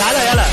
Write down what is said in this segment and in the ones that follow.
تعالى يلا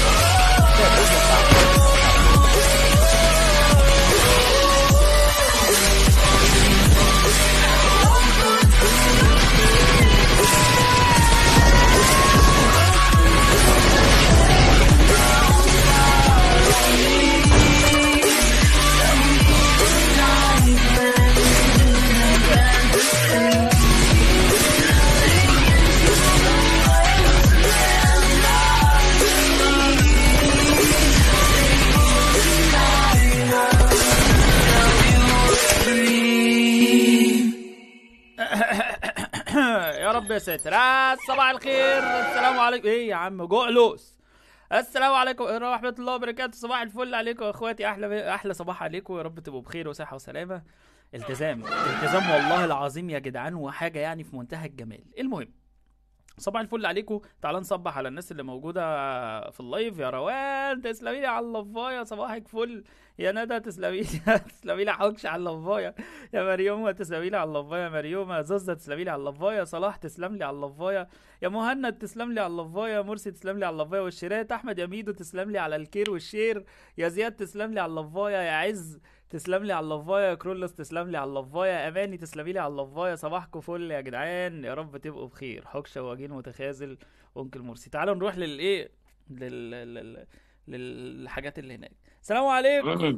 يا رب يا ساتر آه، صباح الخير السلام عليكم ايه يا عم جعلوس السلام عليكم ورحمة الله وبركاته صباح الفل عليكم يا اخواتي احلى احلى صباح عليكم يا رب تبقوا بخير وصحة وسلامة التزام التزام والله العظيم يا جدعان وحاجة يعني في منتهى الجمال المهم صباح الفل عليكم تعال نصبح على الناس اللي موجودة في اللايف يا روان تسلمي لي على اللفاية صباحك فل يا ندى تسلمي لي تسلمي لي حوكش على اللفاية يا مريومة تسلمي لي على اللفاية يا مريومة زوزة تسلمي لي على اللفاية صلاح تسلم لي على اللفاية يا مهند تسلم لي على اللفاية مرسي تسلم لي على اللفاية والشيرات احمد يا ميدو تسلم لي على الكير والشير يا زياد تسلم لي على اللفاية يا عز تسلم لي على اللفايه يا كرولوس تسلم لي على اللفايه اماني تسلمي لي على اللفايه صباحكم فل يا جدعان يا رب تبقوا بخير حكشه وجين متخاذل انكل مرسي تعالوا نروح للايه لل... لل... للحاجات اللي هناك السلام عليكم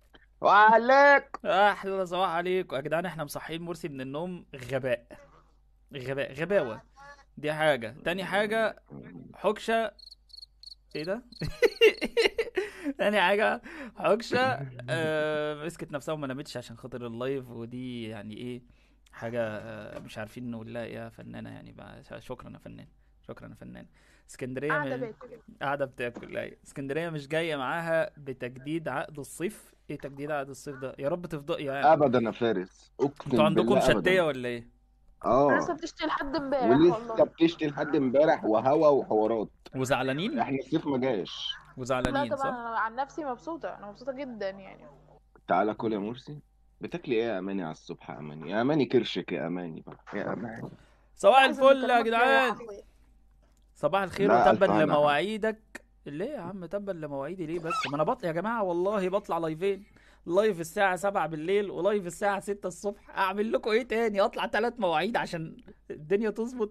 وعليك احلى صباح عليكم يا جدعان احنا مصحيين مرسي من النوم غباء غباء غباوه دي حاجه تاني حاجه حكشه ايه ده تاني حاجه حكشه آه مسكت نفسها وما نامتش عشان خاطر اللايف ودي يعني ايه حاجه آه مش عارفين نقول لها ايه يا فنانه يعني بقى شكرا يا فنان شكرا يا فنان اسكندريه قاعدة مش- باكل قاعده بتاكل ايوه اسكندريه مش جايه معاها بتجديد عقد الصيف ايه تجديد عقد الصيف ده يا رب تفضل يعني ابدا يا فارس اقسم انتوا عندكم بالله أبداً. شتيه ولا ايه اه لسه بتشتي لحد امبارح ولسه والله بتشتي لحد امبارح وهوا وحوارات وزعلانين احنا الصيف ما جاش لا وزعلانين طبعا صح انا عن نفسي مبسوطه انا مبسوطه جدا يعني تعالى كل يا مرسي بتاكلي ايه يا اماني على الصبح يا اماني يا اماني كرشك يا اماني بقى يا اماني صباح لازم الفل يا نكلمك يا جدعان أخويا. صباح الخير لا، ألف وتبا هنا. لمواعيدك ليه يا عم تبا لمواعيدي ليه بس ما انا بطلع يا جماعه والله بطلع لايفين لايف الساعة 7 بالليل ولايف الساعة 6 الصبح اعمل لكم ايه تاني اطلع ثلاث مواعيد عشان الدنيا تظبط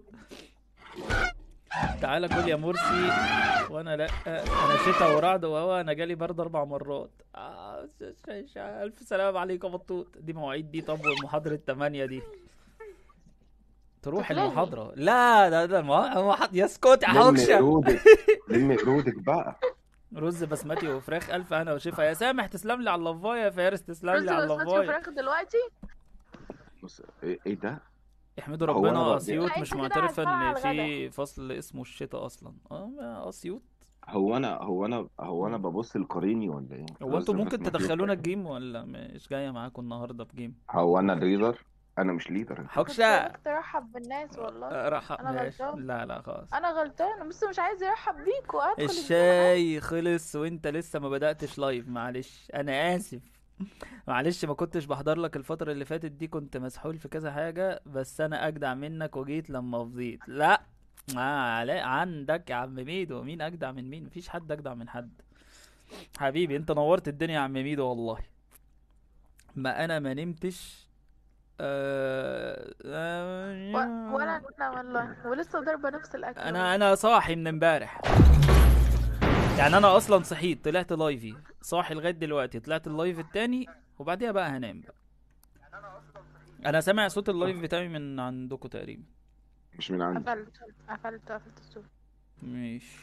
تعالى كل يا مرسي وانا لا انا شتا ورعد وهوا انا جالي برد اربع مرات آه ش- ش- ش- الف سلام عليك يا بطوط دي مواعيد دي طب والمحاضرة 8 دي تروح تتلغي. المحاضرة لا ده ده المح- المحاضرة يسكت يا لم حوكشة قرودك لم قرودك بقى رز بسمتي وفراخ الف هنا وشفا يا سامح تسلم لي على اللفايه يا فارس تسلم رز لي على بسمتي اللفايه وفراخ دلوقتي بص ايه إيه ده يحمدوا هو أنا ربنا بقى- اسيوط لا، مش أنت كده معترفه هتفرع ان على في فصل اسمه الشتاء اصلا اه اسيوط هو انا هو انا هو انا ببص لقريني ولا ايه هو انتوا رز ممكن بسمتي تدخلونا وفراخ. الجيم ولا مش جايه معاكم النهارده في جيم هو انا الليدر انا مش ليدر كنت حوكشه سايبك ترحب بالناس والله آه، راح أنا ماشي غلطان. لا لا خلاص انا غلطانه بس مش عايز يرحب بيكوا ادخل الجيم الشاي خلص وانت لسه ما بدأتش لايف معلش انا اسف معلش ما كنتش بحضر لك الفترة اللي فاتت دي كنت مسحول في كذا حاجة بس انا اجدع منك وجيت لما فضيت لا آه لا عندك يا عم ميدو مين اجدع من مين مفيش حد اجدع من حد حبيبي انت نورت الدنيا يا عم ميدو والله ما انا ما نمتش آه... آه... و- ولا انا والله ولسه ضاربه نفس الاكل انا انا صاحي من امبارح يعني انا اصلا صحيت طلعت لايفي صاحي لغايه دلوقتي طلعت اللايف التاني وبعديها بقى هنام بقى انا سامع صوت اللايف بتاعي من عندكم تقريبا مش من عندي قفلت قفلت قفلت الصوت مش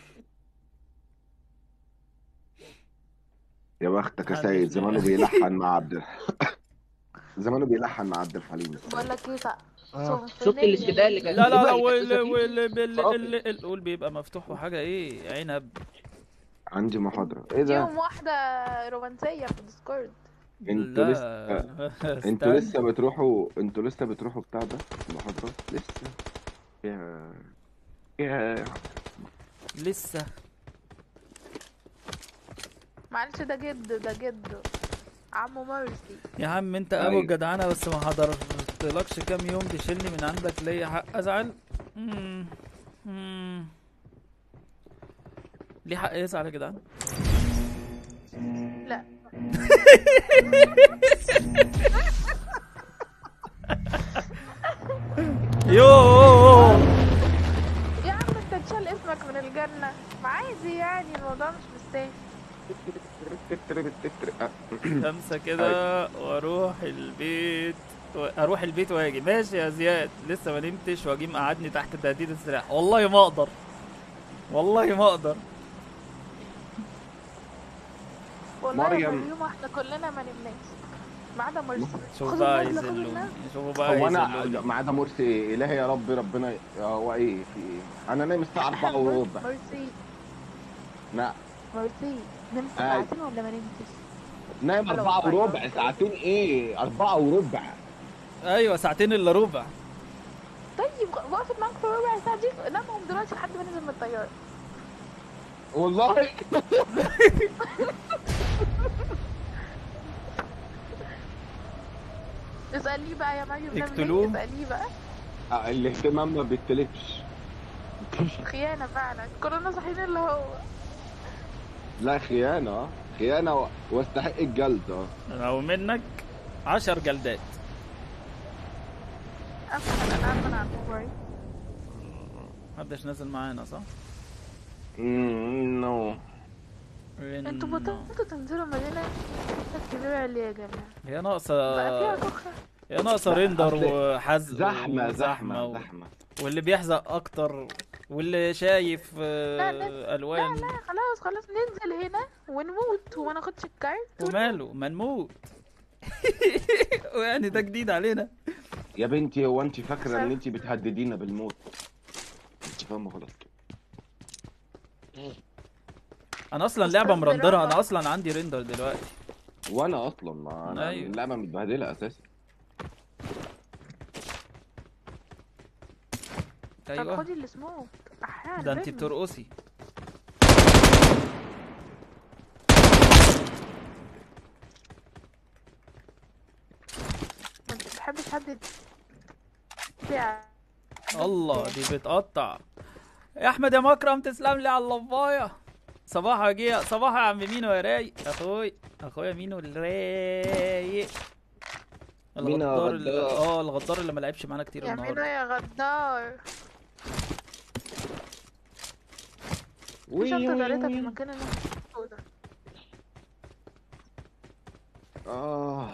يا بختك يا حد سيد اسمه- زمانه بيلحن مع عبد ال- زمانه بيلحن مع عبد الحليم بقول لك ايه بقى آه. شفت الاستدلال اللي كان لا لا لا اللي وال كان فيه؟ وال بال- خرافي. ال- ال- قول بيبقى مفتوح وحاجه ايه عنب عندي محاضرة ايه ده يوم واحده رومانسيه في الديسكورد انتوا لسه لا انتوا استنى. لسه بتروحوا انتوا لسه بتروحوا بتاع ده المحاضرة لسه يا يا لسه معلش ده جد ده جد عمو مرسي يا عم انت ابو أيوة. الجدعنه بس ما حضرتلكش كام يوم تشيلني من عندك ليا حق ازعل مم. مم. ليه حق يزعل يا جدعان لا يوه يا عم انت تشال اسمك من الجنة ما عادي يعني الموضوع مش مستاهل خمسة كده واروح البيت و... اروح البيت واجي ماشي يا زياد لسه ما نمتش واجي مقعدني تحت تهديد السلاح والله ما اقدر والله ما اقدر والله مريم. يا مريم احنا كلنا ما نمناش ما عدا مرسي شوف خدوا بقى النازلة، خدوا يذلوني النازلة. شوفوا بقى هو انا يذلوني ما عدا مرسي الهي يا رب ربنا ي- هو ايه في ايه انا نايم الساعه 4 وربع مرسي لا مرسي نمت أي. ساعتين ولا ما نمتش؟ نايم ألو، 4 أيوة. وربع ساعتين ايه 4 وربع ايوه ساعتين الا ربع طيب وقفت معاك في ربع ساعة دي نامهم دلوقتي لحد ما ننزل من الطيارة والله اسأليه بقى يا مريم نام ليه؟ اقتلوه. اسأليه بقى آه، الاهتمام ما بيتلفش خيانة فعلا كلنا صاحيين اللي هو لا خيانه آه. خيانه و- واستحق الجلد اه لو منك عشر جلدات أفهم أنا عارفة أنا على الموبايل محدش نازل معانا صح؟ مم، نو انتوا إنه- بطلتوا تنزلوا مدينة كبيرة ليه يا جماعة؟ هي ناقصة بقى فيها كخة هي ناقصة ريندر أصل وحزق زحمه وزحمة زحمه و... زحمه واللي بيحزق اكتر واللي شايف آه، لا، لا، لا الوان لا خلاص خلاص ننزل هنا ونموت وما ناخدش الكارت وماله ما نموت يعني ده جديد علينا يا بنتي هو انت فاكره ان انت بتهددينا بالموت انت فاهمه غلط انا اصلا لعبه استغفر مرندره الله. انا اصلا عندي ريندر دلوقتي وانا اصلا ما انا أيوة. اللعبه متبهدله اساسا طب ايوه خدي السموك احيانا ده انت بترقصي ما بتحبش حد يتبع. الله دي بتقطع يا احمد يا مكرم تسلم لي على اللفايه صباح يا جيه صباح يا عم مينو يا رايق اخوي اخويا مينو الرايق مينو الغدار اللي غدار. اه الغدار اللي ما لعبش معانا كتير يا مينو النهارده يا غدار في وي- شنطة وي- دارتها في وي. المكان اللي انا فيه ده. اه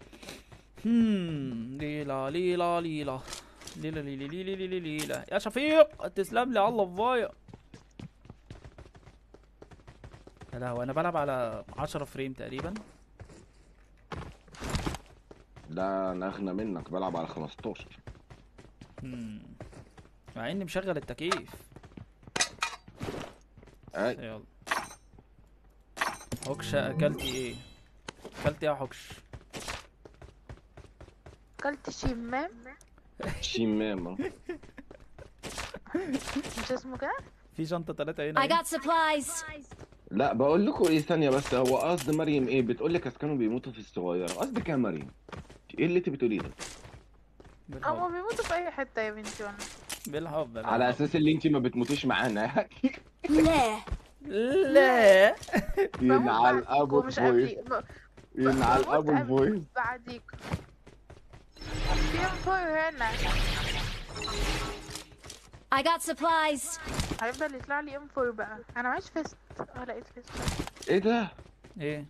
هم ليلا ليلا ليلا ليلا ليلا ليلا ليلا ليلا يا شفيق تسلم لي على اللفايه يا لهوي انا بلعب على 10 فريم تقريبا ده انا اغنى منك بلعب على 15 هم. مع اني مشغل التكييف اي يلا حكشة اكلتي ايه اكلتي ايه يا حكش اكلت شمام شمامة مش اسمه كده في شنطة تلاتة هنا I إيه؟ got supplies. لا بقول لكم ايه ثانية بس هو قصد مريم ايه بتقول لك كانوا بيموتوا في الصغيرة قصدك ايه يا مريم ايه اللي انت بتقوليه ده هما بالحب بيموتوا في اي حتة يا بنتي وانا بالحب على بالحب. اساس اللي انت ما بتموتيش معانا يعني لا لا بموت ينعل بعديك ابو ومش الفويس قبلي ب- ينعل بموت ابو قبل- الفويس بعديك في انفور هنا I got supplies. هيفضل يطلع لي انفور بقى انا معيش فيست اه لقيت فيست ايه ده ايه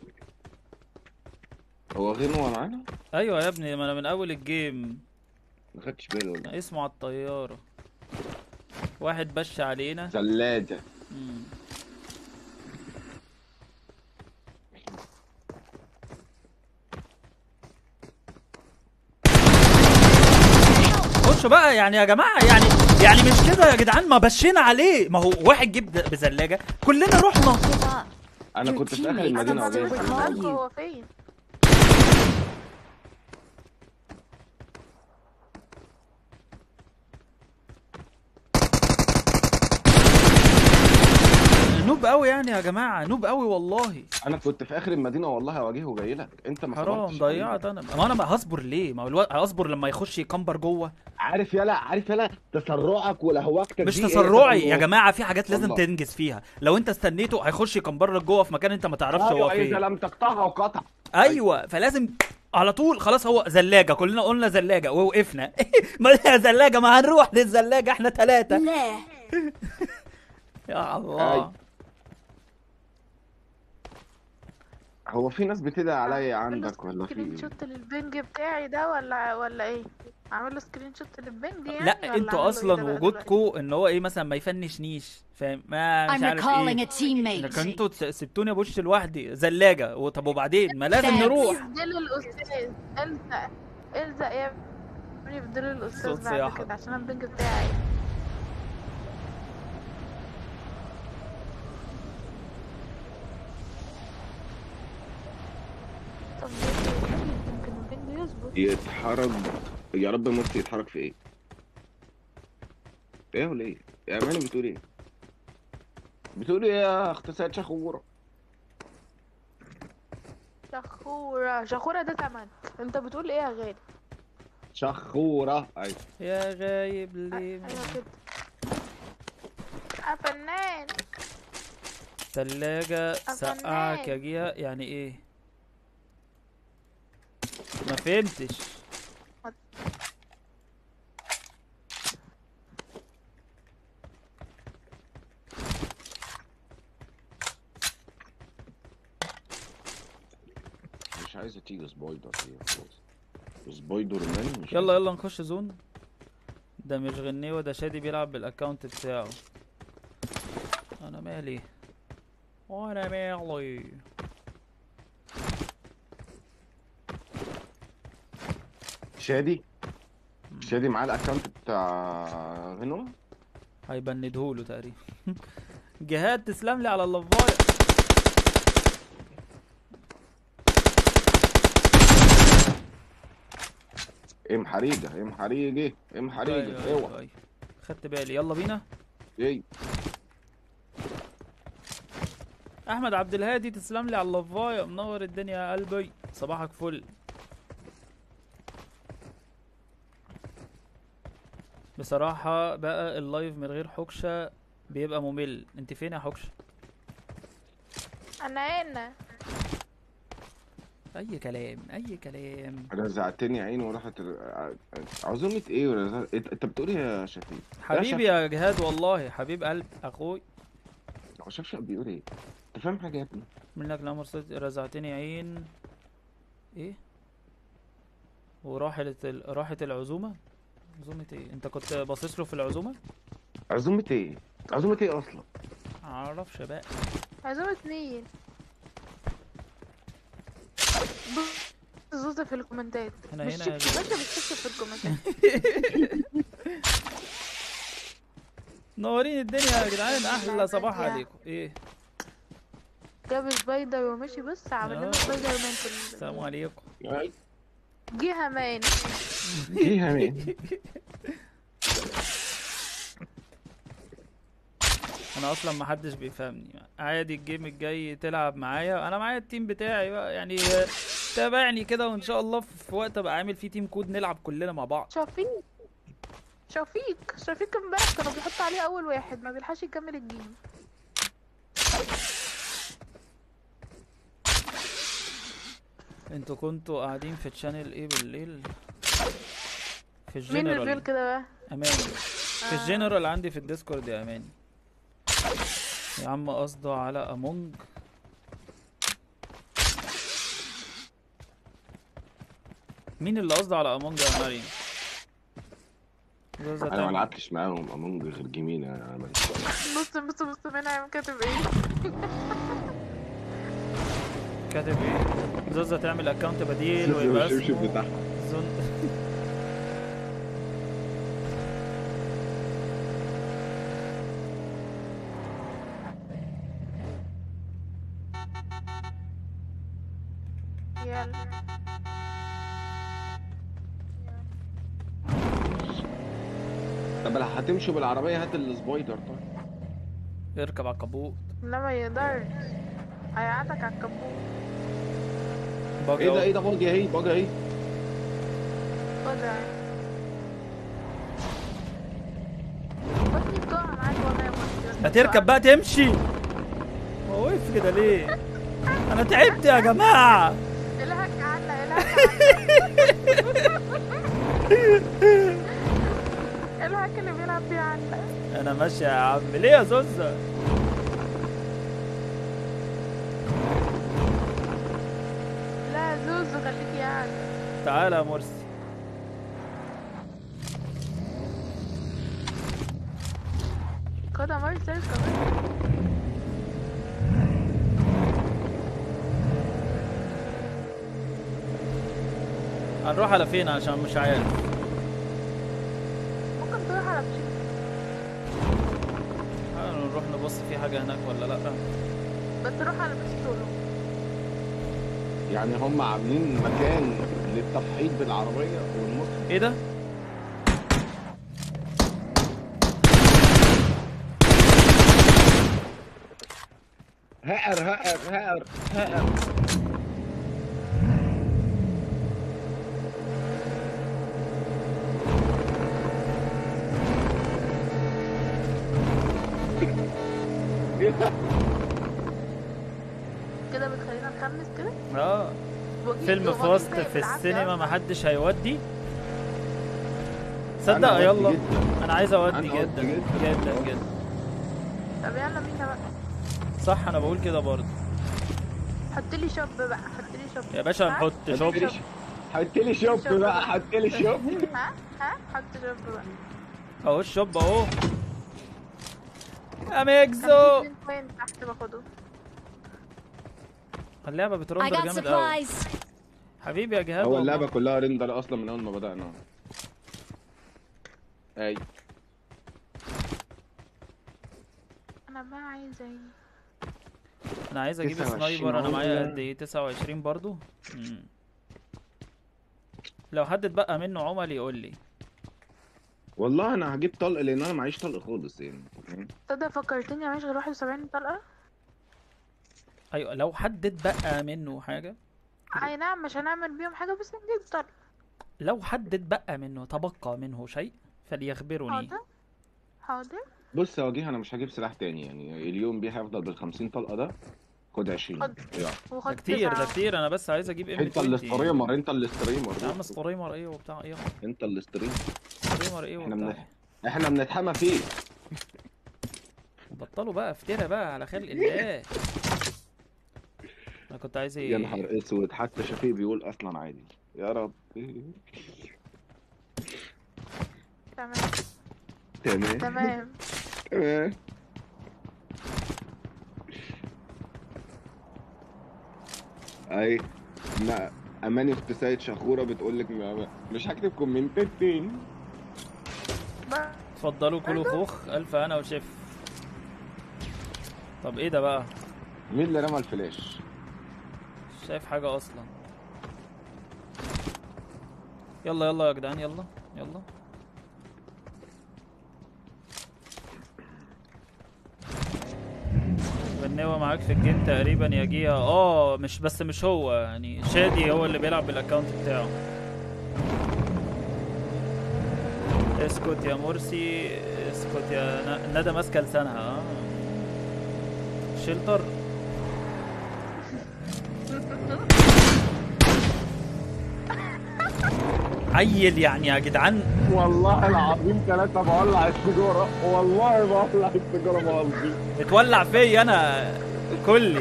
هو غنوة معانا ايوه يا ابني ما انا من اول الجيم ما خدتش بالي ولا اسمه على الطيارة واحد بش علينا ثلاجة مم. خشوا بقى يعني يا جماعة يعني يعني مش كده يا جدعان ما بشينا عليه ما هو واحد جيب بزلاجة كلنا رحنا Give up. انا Your كنت في اخر teammates المدينة are وجاي about to مش أسأل. recall عارفة you. هو فين النوب نوب قوي يعني يا جماعه نوب قوي والله انا كنت في اخر المدينه والله هواجهه وجاي لك انت ما حرام صبرتش ضيعت انا ما انا ما هصبر ليه ما هو الو... هصبر لما يخش يكمبر جوه عارف يلا عارف يلا تسرعك ولهوجتك مش دي إيه تسرعي سبب يا جماعه في حاجات لازم والله. تنجز فيها لو انت استنيته هيخش يكمبر لك جوه في مكان انت ما تعرفش هو ايوه اذا فين لم تقطعها وقطع ايوه فلازم على طول خلاص هو زلاجه كلنا قلنا زلاجه ووقفنا ما هي زلاجه ما هنروح للزلاجه احنا ثلاثه ليه يا الله أي. هو في ناس بتدعي عليا عندك ولا في سكرين ايه شوت للبنج بتاعي ده ولا ولا ايه عامل له سكرين شوت للبنج يعني لا ولا انتوا أعمل له إيه اصلا ده بقى وجودكم ان هو ايه مثلا ما يفنشنيش فاهم ما مش I'm عارف recalling ايه a teammate. لكن انتوا تس- سبتوني ابوش لوحدي زلاجه وطب وبعدين ما لازم Thanks. نروح دل الاستاذ الزق الزق يا ابني في دل الاستاذ صوت بعد صياحة. كده عشان البنج بتاعي طب ليه؟ يمكن البنج يظبط يتحرك يا رب مرسي يتحرك في ايه ايه ولا ايه يا اماني بتقول ايه بتقول ايه يا اختصار شخوره شخورة شخورة ده تمن انت بتقول ايه يا غالي شخوره ايوه يا غايب ليه ايوه كده يا فنان تلاجة أفنان. سقعك يا جيها يعني ايه ما فهمتش مش عايزه تيجي سبايدر هي خلاص سبايدر مان مش يلا يلا نخش زون ده مش غنيوة ده شادي بيلعب بالاكونت بتاعه انا مالي وانا مالي شادي شادي معاه الاكونت بتاع غنوه هيبندهوله تقريبا جهاد تسلم لي على اللفايه ام حريجه ام حريجه ام حريجه أيوة، أيوة، اوعى أيوة. خدت بالي يلا بينا ايه احمد عبد الهادي تسلم لي على اللفايه منور الدنيا يا قلبي صباحك فل بصراحة بقى اللايف من غير حكشة بيبقى ممل انت فين يا حكشة انا هنا اي كلام اي كلام رزعتني عيني وراحت ال- عزومة ايه ورزع... انت انت بتقول ايه يا شفيق؟ حبيبي يا جهاد والله حبيب قلب اخوي هو شفشق بيقول ايه؟ انت فاهم حاجة يا ابني؟ منك لا مرصد رزعتني عين ايه وراحت ال... راحت العزومة عزومة ايه انت كنت باصص له في العزومة عزومة ايه؟ عزومة ايه اصلا؟ معرفش بقى عزومة مين زوزة في الكومنتات هنا- مش هنا يا شك- جماعة. باشا بتشك في الكومنتات منورين الدنيا يا جدعان احلى صباح عليكم ايه جاب سبايدر ومشي بص عمل لنا آه. سبايدر مان في ال- السلام عليكم جه مان ايه يا مان؟ انا اصلا ما حدش بيفهمني عادي الجيم الجاي تلعب معايا انا معايا التيم بتاعي بقى يعني آه، تابعني كده وان شاء الله في وقت ابقى عامل فيه تيم كود نلعب كلنا مع بعض شفيق شفيق شفيق امبارح كانوا بيحطوا عليه اول واحد ما بيلحقش يكمل الجيم انتوا كنتوا قاعدين في تشانل ايه بالليل في مين الريل الجنرال كده بقى اماني في الجنرال عندي في الديسكورد يا اماني يا عم قصده على امونج مين اللي قصده على امونج يا مريم زوزة انا ما تعمل- لعبتش معاهم امونج غير جيمين انا ماليش دعوة. بص بص بص منعم كاتب ايه كاتب ايه زوزة تعمل اكونت بديل ويبقى الشبشب اسمه بتاعها زون يلا طب لو هتمشوا بالعربية هات السبايدر طيب اركب على الكبوت لا ما يقدرش هيقعدك على الكبوت باجي ايه ده أهو. ايه ده باجي اهي باجي اهي خدها بطني بتقع معاك والله يا بطني بس هتركب بقى تمشي هو وقف كده ليه انا تعبت يا جماعه الهك علق الهك علق. الهك اللي بيلعب بيه علق انا ماشي يا عم ليه يا زوزة لا زوزو خليك يعني تعالى يا مرسي خدها مرسي اركب هنروح على فين عشان مش عارف ممكن تروح على بشير تعالى نروح نبص في حاجه هناك ولا لا بس روح على بستولو يعني هم عاملين مكان للتفحيط بالعربيه والمصر ايه ده هقر هقر هقر هقر كده بتخلينا نخمس كده اه وأجيب- فيلم وأجيب فاست زي في بالعافية السينما أصلاً. محدش هيودي أنا صدق ودي يلا جداً. انا عايز اودي أنا ودي جدا جداً. جدا جدا طب يلا بينا بقى صح انا بقول كده برضه حط لي شوب بقى حط لي شوب يا باشا ها؟ نحط حط شوب لي حط لي شوب بقى حط لي شوب ها ها حط شوب بقى اهو الشوب اهو يا ميكزو خمسين بوينت تحت باخده اللعبه I بترندر got جامد قوي supplies. حبيبي يا جهاد هو والله. اللعبه كلها ريندر اصلا من اول ما بدانا اي انا بقى عايزه ايه انا عايز اجيب 29 سنايبر انا معايا عمر. قد ايه 29 برضو مم. لو حد اتبقى منه عمل يقول لي والله انا هجيب طلق لان انا معيش طلق خالص يعني فاهم؟ تصدق فكرتني معيش غير 71 طلقه ايوه لو حد اتبقى منه حاجه اي نعم مش هنعمل بيهم حاجه بس نجيب طلقه لو حد اتبقى منه تبقى منه شيء فليخبرني حاضر حاضر بص يا وجيه انا مش هجيب سلاح تاني يعني اليوم بيه هيفضل بال 50 طلقه ده خد 20 خد. يلا ده وخد كتير ده تسعة. كتير انا بس عايز اجيب ام انت الاستريمر انت الاستريمر يا عم ستريمر ايه وبتاع ايه انت الاستريمر ستريمر ايه احنا وبتاع من- إيه؟ احنا بنتحمى فيه بطلوا بقى افترى بقى على خلق الله انا كنت عايز ايه يا نهار اسود حتى شفيق بيقول اصلا عادي يا رب تمام تمام تمام تمام اي لا اماني اخت سيد شخوره بتقول لك ما- مش هكتب كومنتات تاني بقى اتفضلوا كلوا خوخ الف انا وشيف طب ايه ده بقى مين اللي رمى الفلاش مش شايف حاجة أصلا يلا يلا يا جدعان يلا يلا بنوة معاك في الجيم تقريبا يا جيها اه مش بس مش هو يعني شادي هو اللي بيلعب بالاكونت بتاعه اسكت يا مرسي اسكت يا ن- ندى ماسكه لسانها اه شيلتر عيل يعني يا جدعان والله العظيم ثلاثة بولع السيجارة والله بولع السيجارة ما قصدي بتولع فيا انا كلي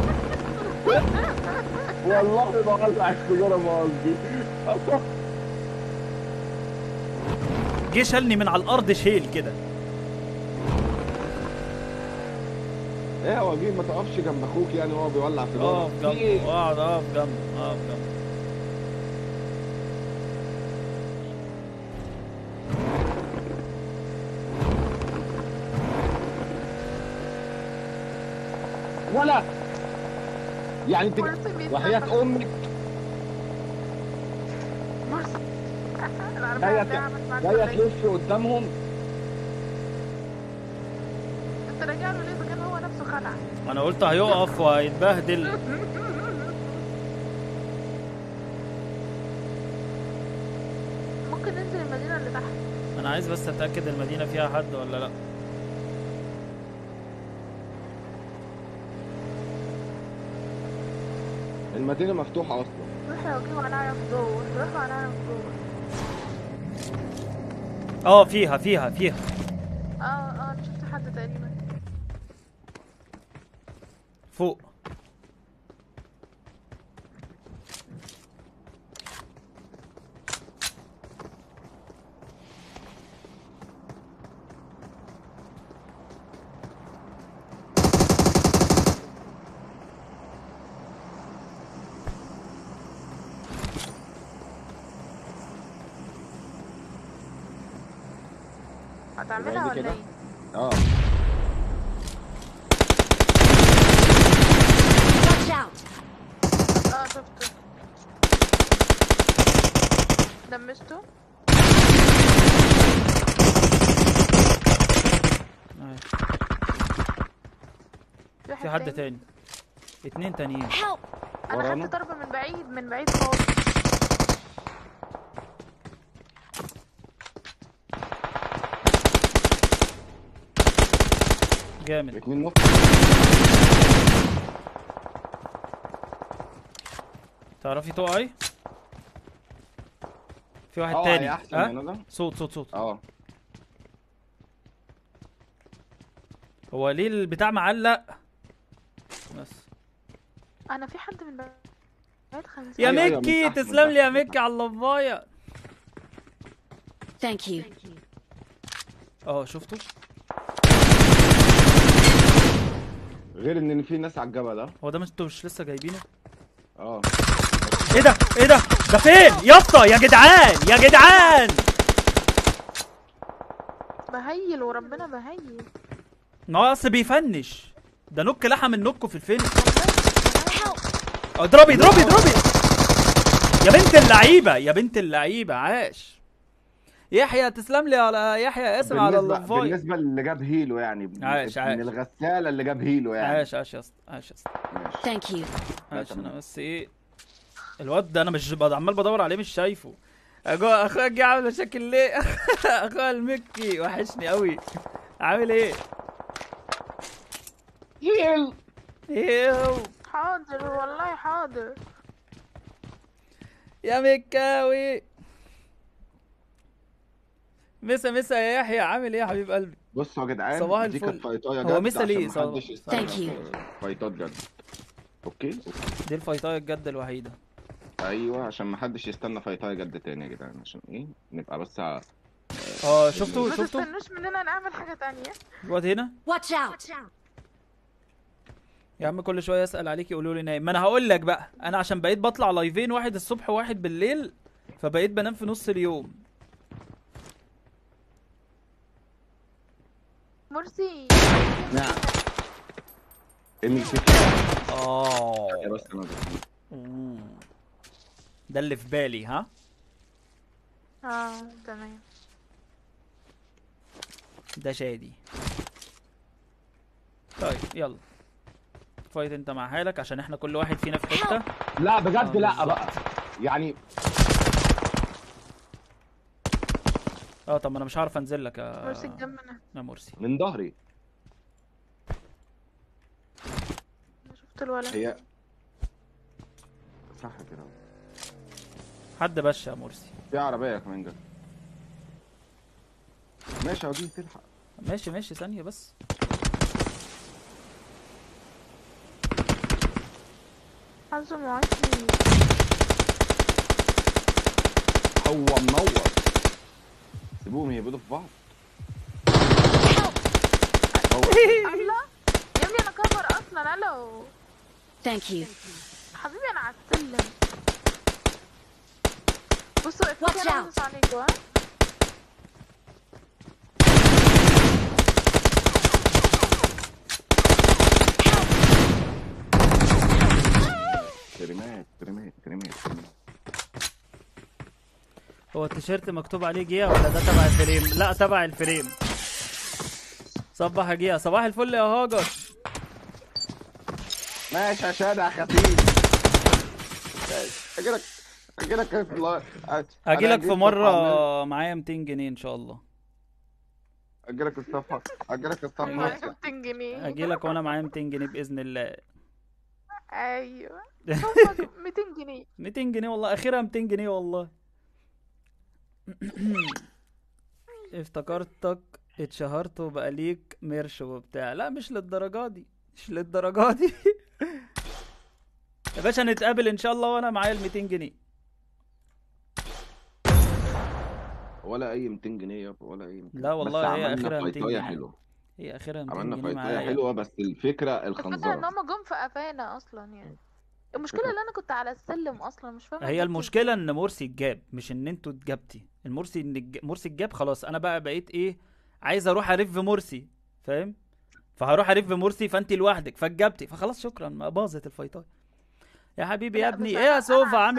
والله بولع السيجارة ما قصدي جه شالني من على الارض شيل كده ايه يا وجيه ما تقفش جنب اخوك يعني وهو بيولع سيجارة اقف في إيه؟ جنبه اقعد اقف جنبه اقف جنبه ولا يعني انت مرسي بيتنفس. وحياة امك مرسي العربية جاية بتاعها مش معاك جاية ولا إيه؟ تلف قدامهم انت راجع له ليه بجد خلع انا قلت هيقف وهيتبهدل ممكن ننزل المدينة اللي تحت انا عايز بس اتاكد المدينه فيها حد ولا لا المدينه مفتوحه اصلا روح يا وجيه وانا اعرف جوه روح وانا اعرف جوه اه فيها فيها فيها اه اه انا شفت حد تقريبا فوق هتعملها دي ولا كده؟ ايه؟ اه Watch out! اه شفته دمسته آه. في في حد تاني اتنين تانيين Help! انا ورانا؟ خدت ضربة من بعيد من بعيد خالص جامد اتنين نص تعرفي تقعي في واحد اه تاني هي احسن ها من ده صوت صوت صوت اه هو ليه البتاع معلق بس انا في حد من بعيد خمسة يا أيوة، أيوة، من مكي تحت، من تسلم لي يا تحت، من مكي على اللفايه Thank you. اه شفتوا غير ان في ناس على الجبل ده هو ده مش انتوا مش لسه جايبينه اه ايه ده ايه ده ده فين يا اسطى يا جدعان يا جدعان بهيل وربنا بهيل ما هو اصل بيفنش ده نك لحم النك في الفينش Help! اضربي اضربي اضربي يا بنت اللعيبه يا بنت اللعيبه عاش يحيى تسلم لي على يحيى اسم على بالنسبه اللفاي بالنسبه اللي جاب هيلو يعني عاش، عاش. من الغساله اللي جاب هيلو يعني عاش عاش يا اسطى عاش يا اسطى ماشي. Thank you. عاش تمام. انا بس ايه الواد ده انا مش بد- عمال بدور عليه مش شايفه أجو- اخويا جه عامل مشاكل ليه اخويا المكي وحشني قوي عامل ايه هيل ايوه حاضر والله حاضر يا مكاوي مسا مسا يا يحيى عامل ايه يا حبيب قلبي بصوا يا جدعان صباح دي الفل. كانت فايتايه هو جد مثل عشان إيه؟ صباح- محدش يستنى Thank you. فايتات جد اوكي اوكي دي الفايتايه الجد الوحيده ايوه عشان محدش يستنى فايتايه جد تاني يا جدعان عشان ايه نبقى بس ع- اه شفتوا ما شفتوا تستنوش مننا نعمل حاجة تانية الواد هنا Watch out! يا عم كل شويه اسال عليك يقولوا لي نايم ما انا هقول لك بقى انا عشان بقيت بطلع لايفين واحد الصبح وواحد بالليل فبقيت بنام في نص اليوم مرسي نعم ام سي اه يا بس انا بس. ده اللي في بالي ها اه تمام ده شادي طيب يلا فايت انت مع حالك عشان احنا كل واحد فينا في حته لا بجد آه، لا بالظبط. بقى يعني اه طب ما انا مش هعرف انزل لك يا مرسي جنبنا يا مرسي من ظهري أنا شفت الولد هي صح كده حد بش يا مرسي في عربيه كمان جت ماشي اهو دي تلحق ماشي ماشي ثانيه بس حظه معاكي هو منور سيبوهم يهبدوا في بعض هو الله يا ابني انا كفر اصلا الو Thank you. حبيبي انا على السلم بصوا Watch افتكر انا out. هدوس عليكوا ها كريمات كريمات كريمات كريمات. هو التيشيرت مكتوب عليه جيا ولا ده تبع الفريم؟ لا تبع الفريم. صبح يا جيا، صباح الفل يا هاجر. ماشي يا شادع خفيف اجيلك اجيلك في الله اجيلك في مره معايا 200 جنيه ان شاء الله اجيلك الصفحه اجيلك الصفحه معايا 200 جنيه اجيلك وانا معايا 200 جنيه باذن الله ايوه هم 200 جنيه 200 جنيه والله اخرها 200 جنيه والله افتكرتك اتشهرت وبقى ليك مرش وبتاع لا مش للدرجه دي مش للدرجه دي يا باشا نتقابل ان شاء الله وانا معايا ال 200 جنيه ولا اي 200 جنيه يابا ولا اي 200 لا والله بس هي عملنا آخرها 200 فايتاية جنيه. حلوه هي اخرها 200 عملنا جنيه فايتاية معايا حلوه بس الفكره الفكرة ان الخنزره هم جم في قفانا اصلا يعني المشكلة ان انا كنت على السلم اصلا مش فاهمة هي جبت المشكله ان مرسي اتجاب مش ان انتوا اتجبتي المرسي ان الج- مرسي اتجاب خلاص انا بقى بقيت ايه عايز اروح الف في مرسي فاهم فهروح الف في مرسي فانت لوحدك فاتجبتي فخلاص شكرا ما باظت الفايتايه يا حبيبي يا لا، ابني بس ايه يا أنا- سوفا أنا عامل